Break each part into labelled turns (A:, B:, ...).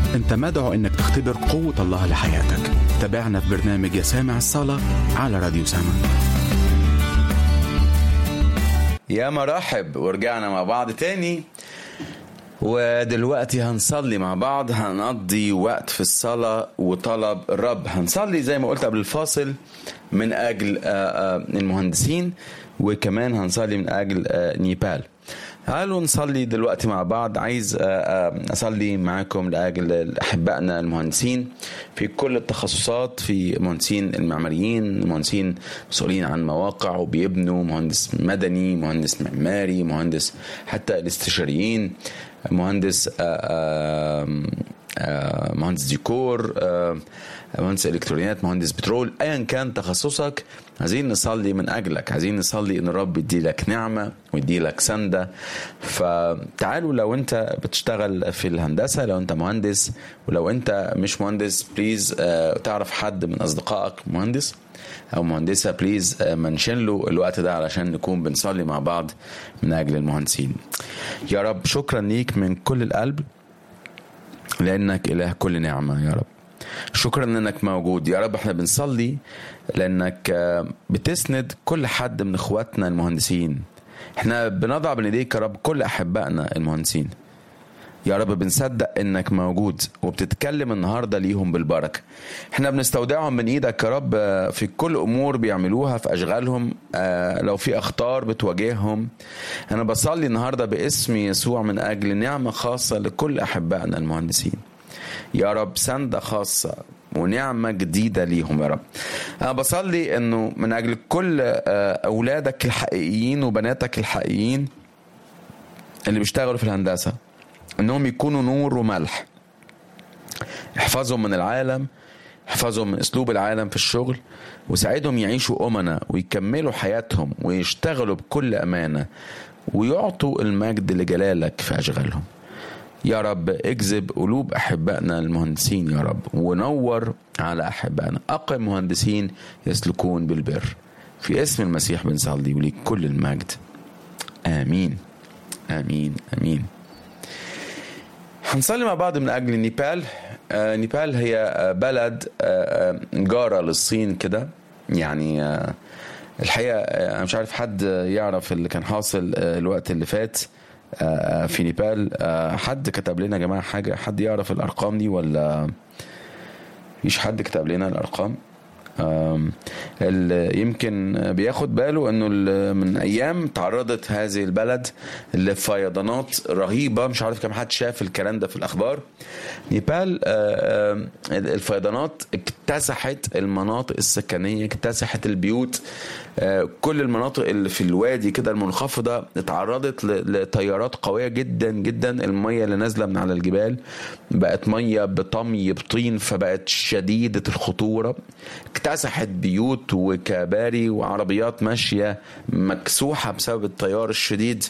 A: انت مدعو انك تختبر قوة الله لحياتك تابعنا في برنامج يا سامع الصلاة على راديو سامع
B: يا مرحب ورجعنا مع بعض تاني ودلوقتي هنصلي مع بعض هنقضي وقت في الصلاة وطلب الرب هنصلي زي ما قلت قبل الفاصل من أجل آه، آه، المهندسين وكمان هنصلي من أجل آه، نيبال تعالوا نصلي دلوقتي مع بعض عايز آه، آه، أصلي معاكم لأجل أحبائنا المهندسين في كل التخصصات في مهندسين المعماريين مهندسين مسؤولين عن مواقع وبيبنوا مهندس مدني مهندس معماري مهندس حتى الاستشاريين مهندس آه، آه، آه، مهندس ديكور آه، مهندس الكترونيات مهندس بترول ايا كان تخصصك عايزين نصلي من اجلك عايزين نصلي ان الرب يديلك نعمه ويديلك سنده فتعالوا لو انت بتشتغل في الهندسه لو انت مهندس ولو انت مش مهندس بليز آه، تعرف حد من اصدقائك مهندس او مهندسه بليز آه، منشن له الوقت ده علشان نكون بنصلي مع بعض من اجل المهندسين يا رب شكرا ليك من كل القلب لانك اله كل نعمه يا رب شكرا انك موجود يا رب احنا بنصلي لانك آه، بتسند كل حد من اخواتنا المهندسين احنا بنضع بين ايديك يا رب كل احبائنا المهندسين يا رب بنصدق انك موجود وبتتكلم النهارده ليهم بالبركه احنا بنستودعهم من ايدك يا رب آه، في كل امور بيعملوها في اشغالهم آه، لو في اخطار بتواجههم انا بصلي النهارده باسم يسوع من اجل نعمه خاصه لكل احبائنا المهندسين يا رب سندة خاصة ونعمة جديدة ليهم يا رب أنا بصلي أنه من أجل كل آه، أولادك الحقيقيين وبناتك الحقيقيين اللي بيشتغلوا في الهندسة أنهم يكونوا نور وملح احفظهم من العالم احفظهم من اسلوب العالم في الشغل وساعدهم يعيشوا امنا ويكملوا حياتهم ويشتغلوا بكل امانه ويعطوا المجد لجلالك في اشغالهم يا رب اجذب قلوب احبائنا المهندسين يا رب ونور على احبائنا اقم مهندسين يسلكون بالبر في اسم المسيح بنصلي وليك كل المجد امين امين امين هنصلي مع بعض من اجل نيبال آه، نيبال هي آه، بلد آه، آه، جاره للصين كده يعني آه، الحقيقه آه، انا مش عارف حد يعرف اللي كان حاصل آه، الوقت اللي فات آه، في نيبال آه، حد كتب لنا يا جماعه حاجه حد يعرف الارقام دي ولا مفيش حد كتب لنا الارقام آم، اللي يمكن بياخد باله انه ال- من ايام تعرضت هذه البلد لفيضانات رهيبه مش عارف كم حد شاف الكلام ده في الاخبار نيبال آه، آه، الفيضانات اكتسحت المناطق السكنيه اكتسحت البيوت آه، كل المناطق اللي في الوادي كده المنخفضه اتعرضت ل- لتيارات قويه جدا جدا الميه اللي نازله من على الجبال بقت ميه بطمي بطين فبقت شديده الخطوره اكتسحت بيوت وكباري وعربيات ماشيه مكسوحه بسبب التيار الشديد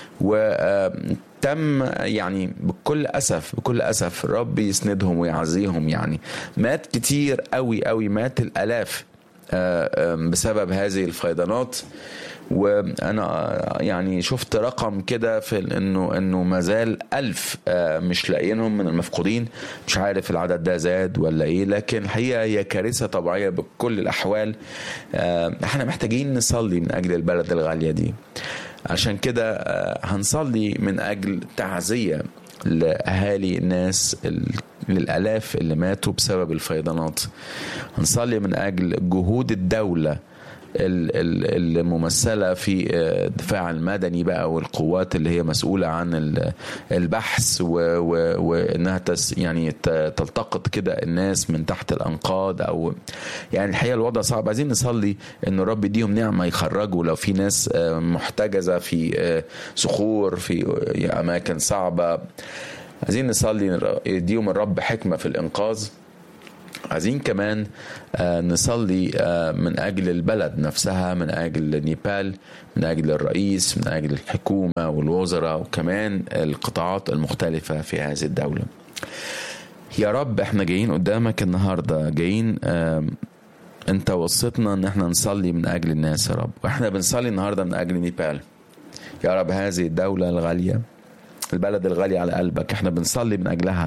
B: وتم يعني بكل اسف بكل اسف الرب يسندهم ويعزيهم يعني مات كتير قوي قوي مات الالاف آه، آم، بسبب هذه الفيضانات وانا آه، يعني شفت رقم كده في ال- انه انه ما زال ألف آه، مش لاقيينهم من المفقودين مش عارف العدد ده زاد ولا ايه لكن الحقيقه هي كارثه طبيعيه بكل الاحوال آه، احنا محتاجين نصلي من اجل البلد الغاليه دي عشان كده آه، هنصلي من اجل تعزيه لاهالي الناس ال- للالاف اللي ماتوا بسبب الفيضانات هنصلي من اجل جهود الدوله ال- ال- الممثله في آه، الدفاع المدني بقى والقوات اللي هي مسؤوله عن ال- البحث و- و- وانها تس يعني ت- تلتقط كده الناس من تحت الانقاض او يعني الحقيقه الوضع صعب عايزين نصلي ان الرب يديهم نعمه يخرجوا لو في ناس آه، محتجزه في آه، صخور في آه، اماكن صعبه عايزين نصلي يديهم الرب حكمه في الانقاذ عايزين كمان آه، نصلي آه، من اجل البلد نفسها من اجل نيبال من اجل الرئيس من اجل الحكومه والوزراء وكمان القطاعات المختلفه في هذه الدوله. يا رب احنا جايين قدامك النهارده جايين آم، انت وصيتنا ان احنا نصلي من اجل الناس يا رب واحنا بنصلي النهارده من اجل نيبال. يا رب هذه الدوله الغاليه البلد الغالية على قلبك احنا بنصلي من أجلها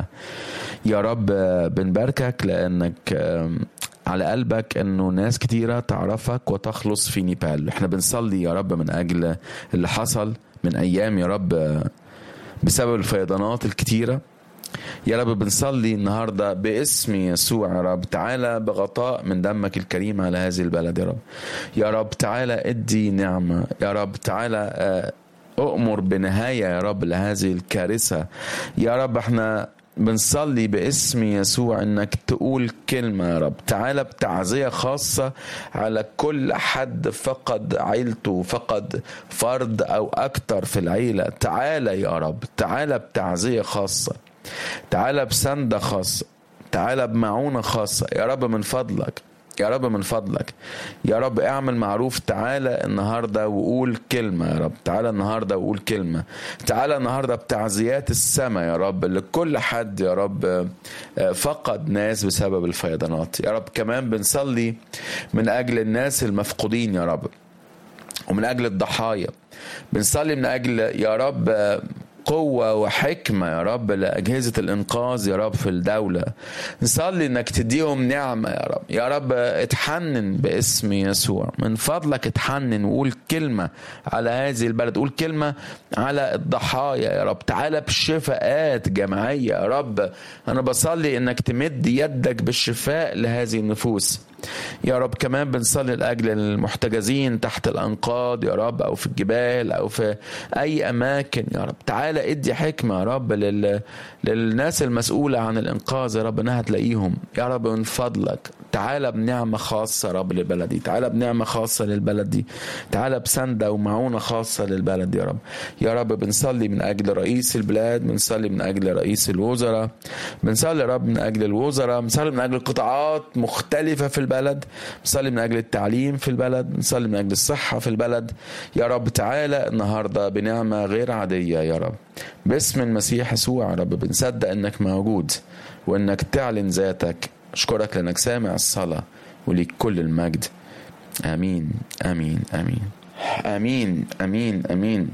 B: يا رب بنباركك لأنك على قلبك انه ناس كتيرة تعرفك وتخلص في نيبال احنا بنصلي يا رب من اجل اللي حصل من ايام يا رب بسبب الفيضانات الكتيرة يا رب بنصلي النهاردة باسم يسوع يا رب تعالى بغطاء من دمك الكريم على هذه البلد يا رب يا رب تعالى ادي نعمة يا رب تعالى أؤمر بنهاية يا رب لهذه الكارثة يا رب احنا بنصلي باسم يسوع انك تقول كلمة يا رب تعالى بتعزية خاصة على كل حد فقد عيلته فقد فرد او اكتر في العيلة تعالى يا رب تعالى بتعزية خاصة تعالى بسندة خاصة تعالى بمعونة خاصة يا رب من فضلك يا رب من فضلك يا رب اعمل معروف تعالى النهارده وقول كلمه يا رب تعالى النهارده وقول كلمه تعالى النهارده بتعزيات السماء يا رب لكل حد يا رب فقد ناس بسبب الفيضانات يا رب كمان بنصلي من اجل الناس المفقودين يا رب ومن اجل الضحايا بنصلي من اجل يا رب قوة وحكمة يا رب لأجهزة الإنقاذ يا رب في الدولة نصلي إنك تديهم نعمة يا رب يا رب اتحنن باسم يسوع من فضلك اتحنن وقول كلمة على هذه البلد قول كلمة على الضحايا يا رب تعالى بشفاءات جماعية يا رب أنا بصلي إنك تمد يدك بالشفاء لهذه النفوس يا رب كمان بنصلي لاجل المحتجزين تحت الانقاض يا رب او في الجبال او في اي اماكن يا رب تعالى ادي حكمه يا رب لل... للناس المسؤوله عن الانقاذ يا رب انها تلاقيهم يا رب من فضلك تعالى بنعمة خاصة يا رب للبلد دي تعالى بنعمة خاصة للبلد دي تعالى بسندة ومعونة خاصة للبلد يا رب يا رب بنصلي من أجل رئيس البلاد بنصلي من أجل رئيس الوزراء بنصلي يا رب من أجل الوزراء بنصلي من أجل قطاعات مختلفة في البلد بنصلي من أجل التعليم في البلد بنصلي من أجل الصحة في البلد يا رب تعالى النهاردة بنعمة غير عادية يا رب باسم المسيح يسوع يا رب بنصدق انك موجود وانك تعلن ذاتك اشكرك لانك سامع الصلاه وليك كل المجد امين امين امين امين امين امين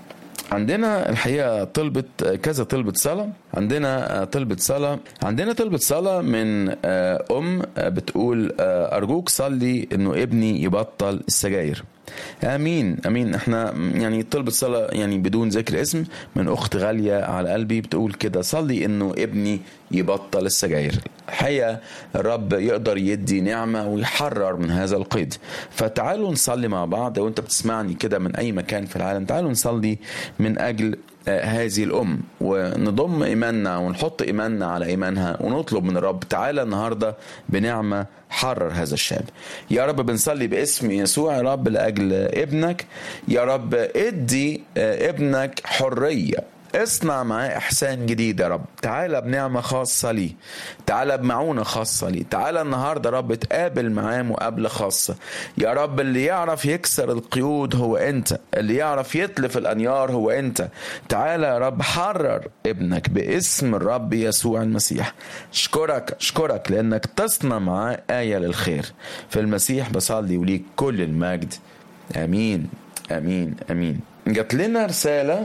B: عندنا الحقيقه طلبة كذا طلبة صلاة عندنا طلبة صلاة عندنا طلبة صلاة من أم بتقول أرجوك صلي إنه ابني يبطل السجاير امين امين احنا يعني طلبة صلاة يعني بدون ذكر اسم من اخت غالية على قلبي بتقول كده صلي انه ابني يبطل السجاير الحقيقة الرب يقدر يدي نعمة ويحرر من هذا القيد فتعالوا نصلي مع بعض وانت بتسمعني كده من اي مكان في العالم تعالوا نصلي من اجل هذه الأم ونضم إيماننا ونحط إيماننا على إيمانها ونطلب من الرب تعالى النهاردة بنعمة حرر هذا الشاب يا رب بنصلي باسم يسوع يا رب لأجل ابنك يا رب ادي ابنك حرية اصنع معاه احسان جديد يا رب تعالى بنعمه خاصه ليه تعالى بمعونه خاصه ليه تعالى النهارده رب تقابل معاه مقابله خاصه يا رب اللي يعرف يكسر القيود هو انت اللي يعرف يتلف الانيار هو انت تعالى يا رب حرر ابنك باسم الرب يسوع المسيح اشكرك اشكرك لانك تصنع معاه ايه للخير في المسيح بصلي وليك كل المجد امين امين امين جات لنا رسالة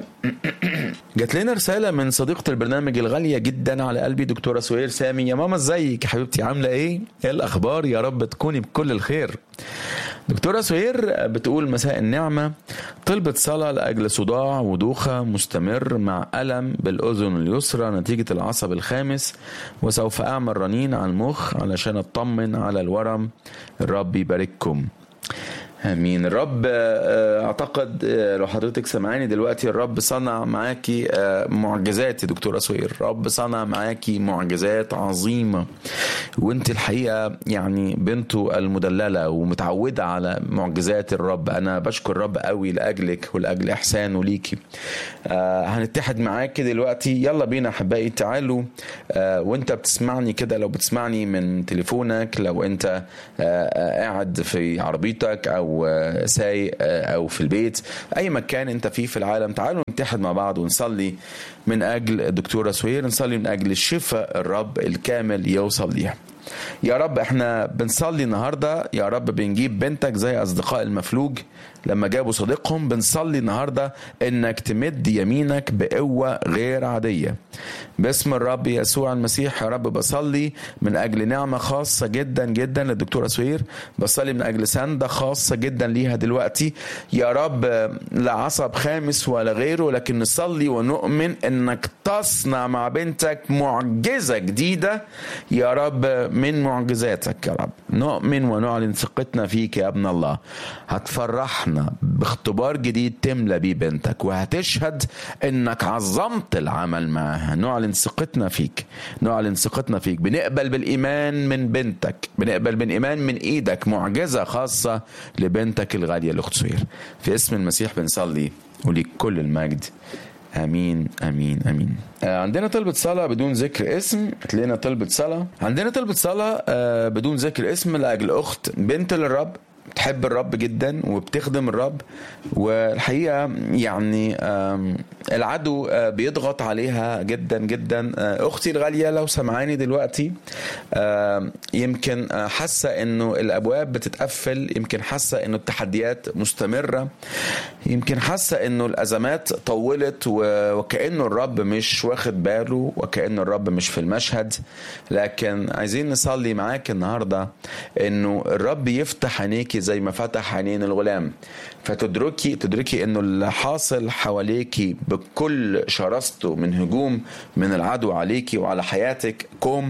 B: جات لنا رسالة من صديقة البرنامج الغالية جدا على قلبي دكتورة سهير سامي يا ماما ازيك يا حبيبتي عاملة ايه؟ ايه الأخبار يا رب تكوني بكل الخير دكتورة سهير بتقول مساء النعمة طلبت صلاة لأجل صداع ودوخة مستمر مع ألم بالأذن اليسرى نتيجة العصب الخامس وسوف أعمل رنين على المخ علشان أطمن على الورم الرب يبارككم امين الرب اعتقد لو حضرتك سمعاني دلوقتي الرب صنع معاكي معجزات يا دكتوره سوير الرب صنع معاكي معجزات عظيمه وانت الحقيقه يعني بنته المدلله ومتعوده على معجزات الرب انا بشكر الرب قوي لاجلك ولاجل احسانه ليكي هنتحد معاكي دلوقتي يلا بينا احبائي تعالوا وانت بتسمعني كده لو بتسمعني من تليفونك لو انت قاعد في عربيتك او سايق او في البيت اي مكان انت فيه في العالم تعالوا نتحد مع بعض ونصلي من اجل الدكتوره سهير نصلي من اجل الشفاء الرب الكامل يوصل ليها يا رب احنا بنصلي النهارده يا رب بنجيب بنتك زي اصدقاء المفلوج لما جابوا صديقهم بنصلي النهارده انك تمد يمينك بقوه غير عاديه باسم الرب يسوع المسيح يا رب بصلي من اجل نعمه خاصه جدا جدا للدكتوره سوير بصلي من اجل سنده خاصه جدا ليها دلوقتي يا رب لا عصب خامس ولا غيره لكن نصلي ونؤمن انك تصنع مع بنتك معجزه جديده يا رب من معجزاتك يا رب نؤمن ونعلن ثقتنا فيك يا ابن الله هتفرحنا باختبار جديد تملى بيه بنتك وهتشهد انك عظمت العمل معاها نعلن ثقتنا فيك نعلن ثقتنا فيك بنقبل بالايمان من بنتك بنقبل بالايمان من ايدك معجزه خاصه لبنتك الغاليه الاخت سهير في اسم المسيح بنصلي وليك كل المجد امين امين امين آه عندنا طلبة صلاة بدون ذكر اسم هتلاقينا طلبة صلاة عندنا طلبة صلاة آه بدون ذكر اسم لاجل اخت بنت للرب بتحب الرب جدا وبتخدم الرب والحقيقه يعني العدو بيضغط عليها جدا جدا اختي الغاليه لو سمعاني دلوقتي يمكن حاسه انه الابواب بتتقفل يمكن حاسه انه التحديات مستمره يمكن حاسه انه الازمات طولت وكانه الرب مش واخد باله وكانه الرب مش في المشهد لكن عايزين نصلي معاك النهارده انه الرب يفتح عينيكي زي ما فتح عينين الغلام فتدركي تدركي انه اللي حاصل حواليكي بكل شراسته من هجوم من العدو عليكي وعلى حياتك كوم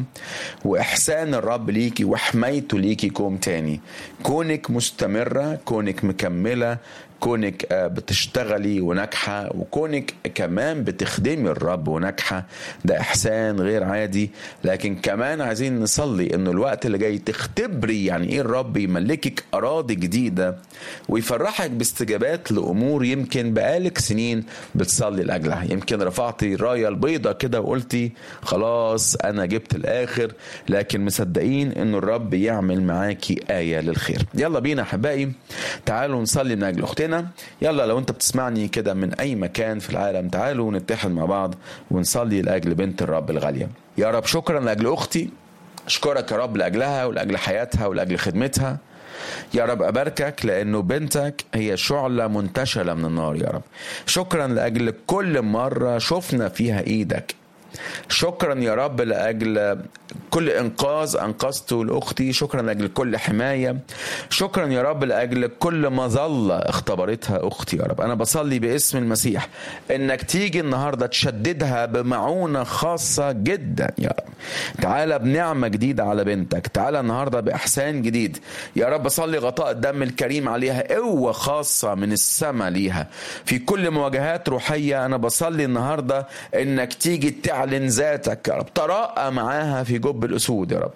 B: واحسان الرب ليكي وحمايته ليكي كوم تاني كونك مستمره كونك مكمله كونك بتشتغلي وناجحة وكونك كمان بتخدمي الرب وناجحة ده إحسان غير عادي لكن كمان عايزين نصلي إنه الوقت اللي جاي تختبري يعني إيه الرب يملكك أراضي جديدة ويفرحك باستجابات لأمور يمكن بقالك سنين بتصلي لأجلها يمكن رفعتي الراية البيضة كده وقلتي خلاص أنا جبت الآخر لكن مصدقين إنه الرب يعمل معاكي آية للخير يلا بينا أحبائي تعالوا نصلي من أجل أختنا هنا يلا لو انت بتسمعني كده من اي مكان في العالم تعالوا نتحد مع بعض ونصلي لاجل بنت الرب الغاليه يا رب شكرا لاجل اختي اشكرك يا رب لاجلها ولاجل حياتها ولاجل خدمتها يا رب أباركك لأنه بنتك هي شعلة منتشلة من النار يا رب شكرا لأجل كل مرة شفنا فيها إيدك شكرا يا رب لاجل كل انقاذ انقذته لاختي شكرا لاجل كل حمايه شكرا يا رب لاجل كل مظله اختبرتها اختي يا رب انا بصلي باسم المسيح انك تيجي النهارده تشددها بمعونه خاصه جدا يا رب تعالى بنعمه جديده على بنتك تعالى النهارده باحسان جديد يا رب صلي غطاء الدم الكريم عليها قوه خاصه من السماء ليها في كل مواجهات روحيه انا بصلي النهارده انك تيجي تعلن تعلن ذاتك يا رب تراءى معاها في جب الأسود يا رب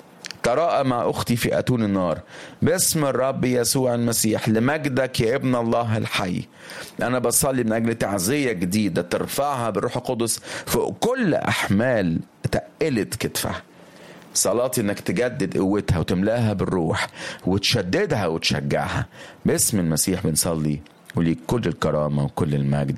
B: تراءى مع أختي في أتون النار باسم الرب يسوع المسيح لمجدك يا ابن الله الحي أنا بصلي من أجل تعزية جديدة ترفعها بالروح القدس فوق كل أحمال تقلت كتفها صلاتي انك تجدد قوتها وتملاها بالروح وتشددها وتشجعها باسم المسيح بنصلي وليك كل الكرامة وكل المجد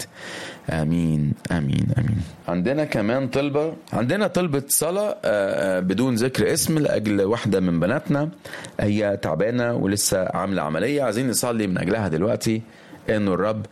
B: آمين آمين آمين عندنا كمان طلبة عندنا طلبة صلاة بدون ذكر اسم لأجل واحدة من بناتنا هي تعبانة ولسه عاملة عملية عايزين نصلي من أجلها دلوقتي انه الرب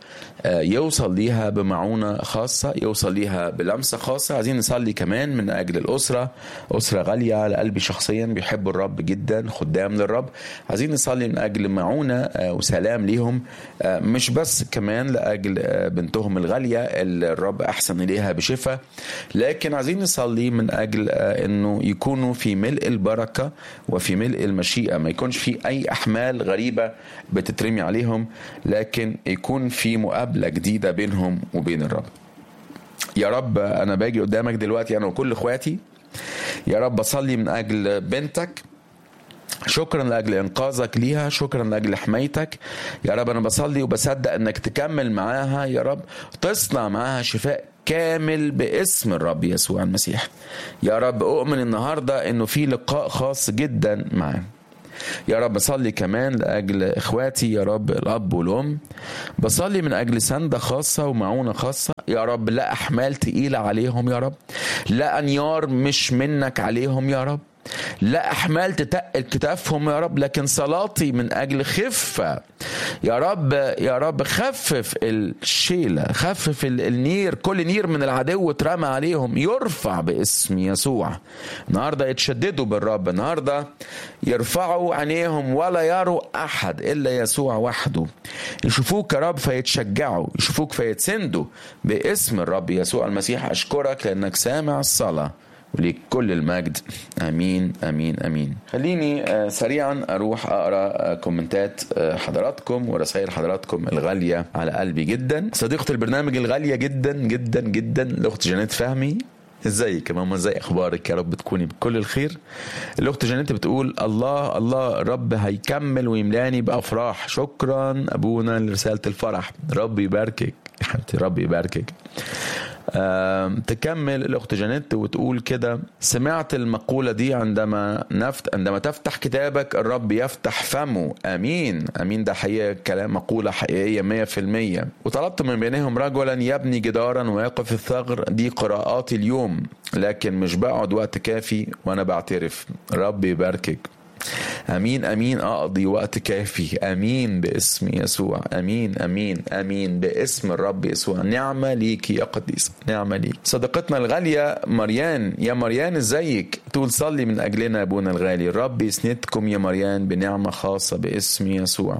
B: يوصل ليها بمعونه خاصه يوصل ليها بلمسه خاصه عايزين نصلي كمان من اجل الاسره اسره غاليه على قلبي شخصيا بيحبوا الرب جدا خدام للرب عايزين نصلي من اجل معونه وسلام ليهم مش بس كمان لاجل بنتهم الغاليه اللي الرب احسن اليها بشفاء لكن عايزين نصلي من اجل انه يكونوا في ملء البركه وفي ملء المشيئه ما يكونش في اي احمال غريبه بتترمي عليهم لكن يكون في مقابله جديده بينهم وبين الرب يا رب انا باجي قدامك دلوقتي انا وكل اخواتي يا رب اصلي من اجل بنتك شكرا لاجل انقاذك ليها شكرا لاجل حمايتك يا رب انا بصلي وبصدق انك تكمل معاها يا رب تصنع معاها شفاء كامل باسم الرب يسوع المسيح يا رب اؤمن النهارده انه في لقاء خاص جدا معاه يا رب بصلي كمان لاجل اخواتي يا رب الاب والام بصلي من اجل سنده خاصه ومعونه خاصه يا رب لا احمال تقيله عليهم يا رب لا انيار مش منك عليهم يا رب لا احمال تتقل كتافهم يا رب لكن صلاتي من اجل خفه يا رب يا رب خفف الشيله خفف ال- النير كل نير من العدو اترمى عليهم يرفع باسم يسوع النهارده يتشددوا بالرب النهارده يرفعوا عينيهم ولا يروا احد الا يسوع وحده يشوفوك يا رب فيتشجعوا يشوفوك فيتسندوا باسم الرب يسوع المسيح اشكرك لانك سامع الصلاه وليك كل المجد امين امين امين خليني آه، سريعا اروح اقرا آه، كومنتات آه، حضراتكم ورسائل حضراتكم الغاليه على قلبي جدا صديقه البرنامج الغاليه جدا جدا جدا الاخت جانيت فهمي ازيك يا ماما ازاي اخبارك يا رب تكوني بكل الخير الاخت جانيت بتقول الله الله رب هيكمل ويملاني بافراح شكرا ابونا لرساله الفرح رب يباركك يا حبيبتي رب يباركك آم، تكمل الاخت جانيت وتقول كده سمعت المقوله دي عندما نفت عندما تفتح كتابك الرب يفتح فمه امين امين ده حقيقه كلام مقوله حقيقيه 100% وطلبت من بينهم رجلا يبني جدارا ويقف الثغر دي قراءاتي اليوم لكن مش بقعد وقت كافي وانا بعترف رب يباركك امين امين اقضي وقت كافي امين باسم يسوع امين امين امين باسم الرب يسوع نعمه ليكي يا قديس نعمه ليك صديقتنا الغاليه مريان يا مريان ازيك تقول صلي من اجلنا يا ابونا الغالي الرب يسندكم يا مريان بنعمه خاصه باسم يسوع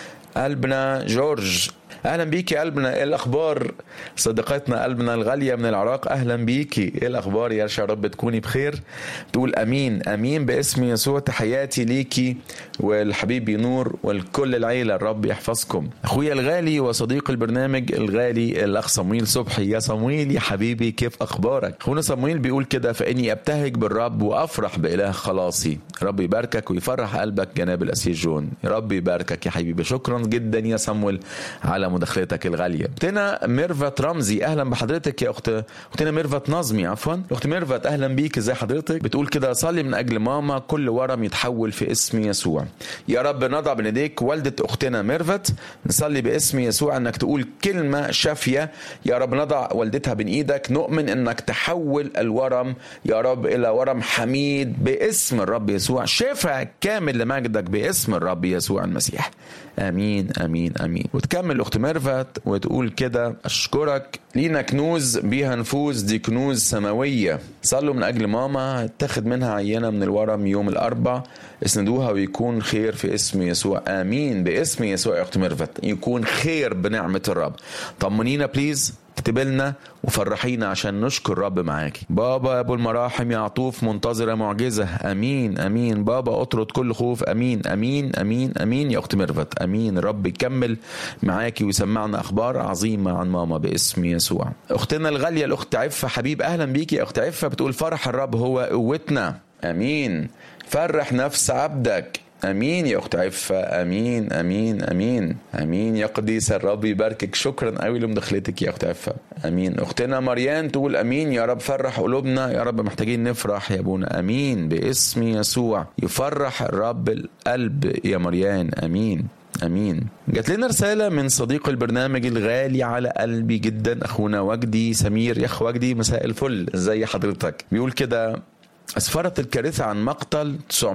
B: قلبنا جورج اهلا بيكي يا قلبنا ايه الاخبار صديقتنا قلبنا الغاليه من العراق اهلا بيكي ايه الاخبار يا رب تكوني بخير تقول امين امين باسم يسوع تحياتي ليكي والحبيبي نور والكل العيله الرب يحفظكم اخويا الغالي وصديق البرنامج الغالي الاخ صمويل صبحي يا صمويل يا حبيبي كيف اخبارك اخونا صمويل بيقول كده فاني ابتهج بالرب وافرح باله خلاصي رب يباركك ويفرح قلبك جناب الاسيس جون رب يباركك يا حبيبي شكرا جدا يا صمويل على مداخلتك الغاليه اختنا ميرفت رمزي اهلا بحضرتك يا اخت اختنا ميرفت نظمي عفوا اخت ميرفت اهلا بيك ازي حضرتك بتقول كده صلي من اجل ماما كل ورم يتحول في اسم يسوع يا رب نضع بين ايديك والده اختنا ميرفت نصلي باسم يسوع انك تقول كلمه شافيه يا رب نضع والدتها بين ايدك نؤمن انك تحول الورم يا رب الى ورم حميد باسم الرب يسوع شفاء كامل لمجدك باسم الرب يسوع المسيح امين امين امين وتكمل اخت ميرفت وتقول كده اشكرك لينا كنوز بيها نفوس دي كنوز سماويه صلوا من اجل ماما تاخد منها عينه من الورم يوم الاربع اسندوها ويكون خير في اسم يسوع امين باسم يسوع يا اخت ميرفت يكون خير بنعمه الرب طمنينا بليز اكتب لنا وفرحينا عشان نشكر الرب معاكي بابا يا ابو المراحم يا عطوف منتظره معجزه امين امين بابا اطرد كل خوف امين امين امين امين يا اخت ميرفت امين الرب يكمل معاكي ويسمعنا اخبار عظيمه عن ماما باسم يسوع اختنا الغاليه الاخت عفه حبيب اهلا بيكي يا اخت عفه بتقول فرح الرب هو قوتنا امين فرح نفس عبدك امين يا اخت عفه امين امين امين امين يا قديس الرب يباركك شكرا قوي لمداخلتك يا اخت عفه امين اختنا مريان تقول امين يا رب فرح قلوبنا يا رب محتاجين نفرح يا ابونا امين باسم يسوع يفرح الرب القلب يا مريان امين امين جات لنا رساله من صديق البرنامج الغالي على قلبي جدا اخونا وجدي سمير يا اخ وجدي مساء الفل ازي حضرتك بيقول كده أسفرت الكارثة عن مقتل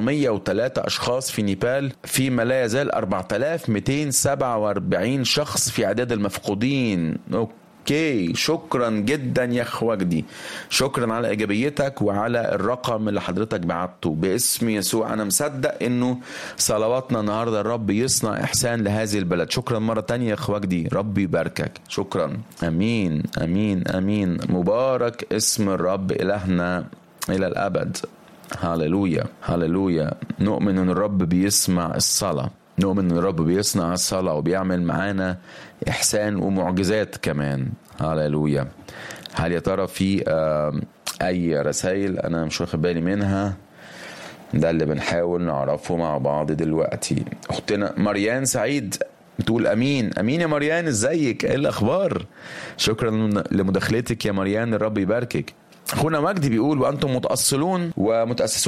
B: 903 أشخاص في نيبال فيما لا يزال 4247 شخص في عداد المفقودين اوكي شكرا جدا يا اخ وجدي شكرا على ايجابيتك وعلى الرقم اللي حضرتك بعته باسم يسوع انا مصدق انه صلواتنا النهارده الرب يصنع احسان لهذه البلد شكرا مره تانية يا اخ وجدي ربي يباركك شكرا امين امين امين مبارك اسم الرب الهنا الى الابد هللويا هللويا نؤمن ان الرب بيسمع الصلاه نؤمن ان الرب بيصنع الصلاه وبيعمل معانا احسان ومعجزات كمان هللويا هل يا ترى في آه اي رسائل انا مش واخد بالي منها ده اللي بنحاول نعرفه مع بعض دلوقتي اختنا مريان سعيد بتقول امين امين يا مريان ازيك ايه الاخبار شكرا لمداخلتك يا مريان الرب يباركك اخونا مجدي بيقول وانتم متاصلون ومتاسسون